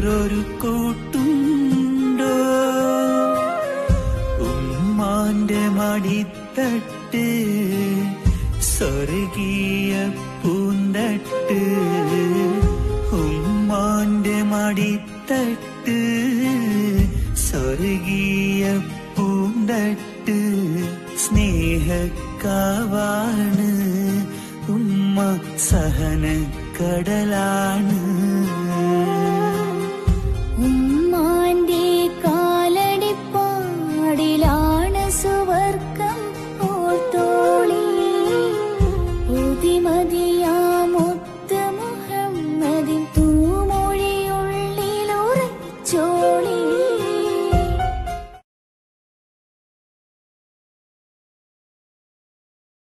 വേറൊരു കൂട്ടുണ്ടോ ഉമ്മാന്റെ മടിത്തട്ട് സ്വർഗീയ പൂന്തട്ട് ഉമ്മാന്റെ മടിത്തട്ട് സ്വർഗീയ പൂന്തട്ട് സ്നേഹക്കാവാണ് ഉമ്മ സഹനക്കടലാണ് ഉമ്മാന്റെ കാലടിപ്പാടിലാണ് സുവർക്കം ഓർത്തോളി ഉതിമതിയാമൊത്ത മുഹമ്മദിൻ തൂമൊഴിയുള്ളിലുറച്ചോളി